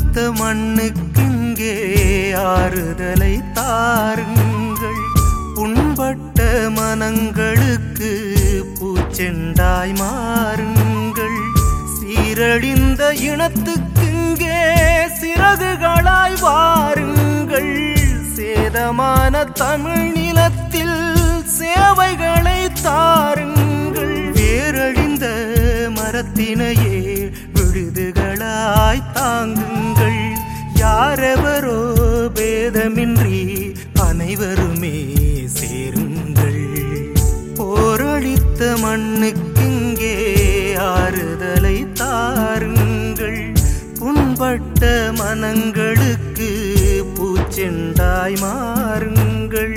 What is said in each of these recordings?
போரடித்த மண்ணுக்கிங்கே ஆறுதலை தாருங்கள் புண்பட்ட மனங்களுக்கு பூச்செண்டாய் மாறுங்கள் சீரழிந்த இனத்துக்கிங்கே சிறகுகளாய் வாருங்கள் சேதமான தமிழ் நிலத்தில் சேவைகளை தாருங்கள் வேரழிந்த மரத்தினையே விழுதுகளாய் தாங்குங்கள் யாரெவரோ பேதமின்றி அனைவருமே சேருங்கள் போரளித்த மண்ணுக்கிங்கே ஆறுதலை தாருங்கள் புண்பட்ட மனங்களுக்கு பூச்செண்டாய் மாறுங்கள்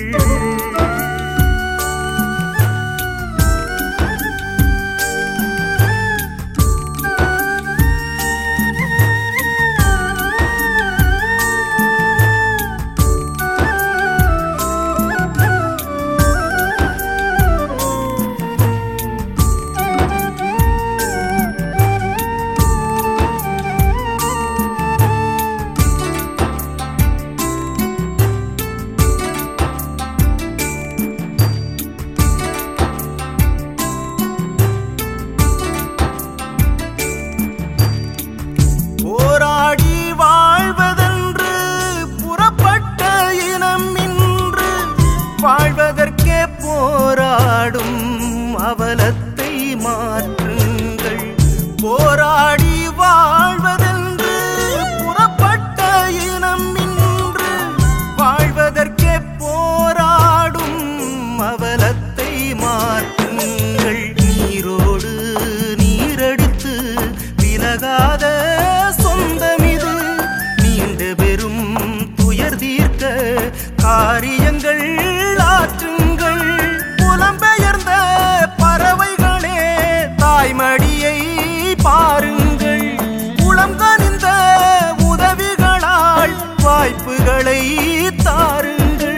போராடி வாழ்வதென்று புறப்பட்ட இனம் இன்று வாழ்வதற்கே போராடும் அவலத்தை மாற்றுங்கள் போராடி வாழ்வதென்று புறப்பட்ட இனம் இன்று வாழ்வதற்கே போராடும் அவலத்தை மாற்றுங்கள் நீரோடு நீரடித்து விலகாத சொந்தமிது நீண்ட பெரும் துயர் தீர்க்க காரியங்கள் ஆற்றுங்கள் புலம்பெயர்ந்த பறவைகளே தாய்மடியை பாருங்கள் உளம் கனிந்த உதவிகளால் வாய்ப்புகளை தாருங்கள்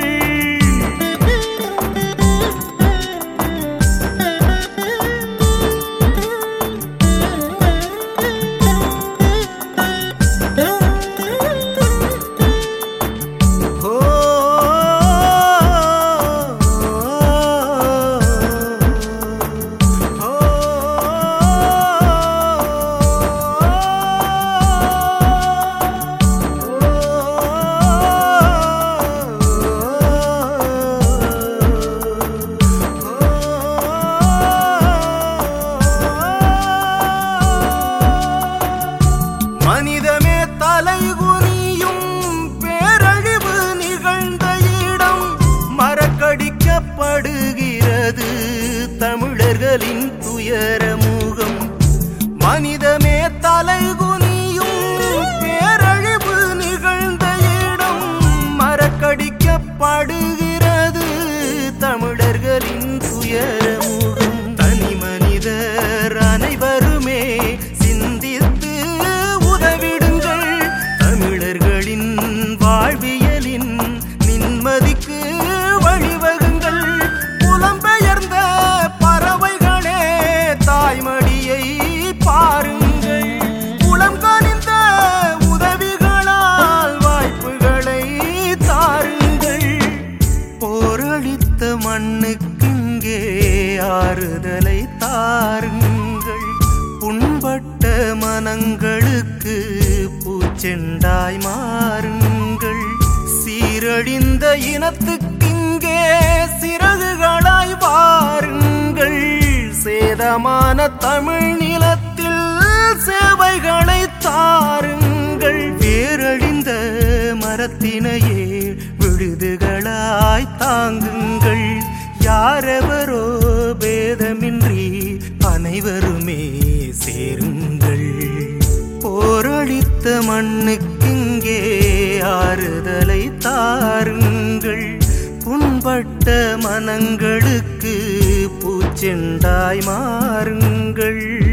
ஓ மனிதமே தலைகுனியும் பேரழிவு நிகழ்ந்த இடம் மறக்கடிக்கப்படுகிறது தமிழர்களின் துயரமுகம் மனிதமே தலைகுனியும் பேரழிவு நிகழ்ந்த இடம் மறக்கடிக்கப்படுகிறது தமிழர்களின் துயரமுகம் தனி மனிதர் அனைவருமே சிந்தித்து உதவிடுங்கள் தமிழர்களின் வாழ்வியலின் நிம்மதிக்கு வழிவகுங்கள் புலம்பெயர்ந்த பறவைகளே தாய்மடியை பாருங்கள் குளம் கனிந்த உதவிகளால் வாய்ப்புகளை தாருங்கள் போரளித்த மண்ணுக்கிங்கே ஆறுதலை தாருங்கள் புண்பட்ட மனங்களுக்கு பூச்செண்டாய் மாறுங்கள் சீரழிந்த இனத்துக்கிங்கே சிறகுகளாய் வாருங்கள் சேதமான தமிழ் நிலத்தில் சேவைகளை தாருங்கள் வேரழிந்த மரத்தினையே விழுதுகளாய் தாங்குங்கள் யாரெவரோ பேதமின்றி அனைவருமே சேருங்கள் போரளித்த மண்ணுக்கிங்கே ஆறுதலை தாருங்கள் புண்பட்ட மனங்களுக்கு பூச்செண்டாய் மாறுங்கள்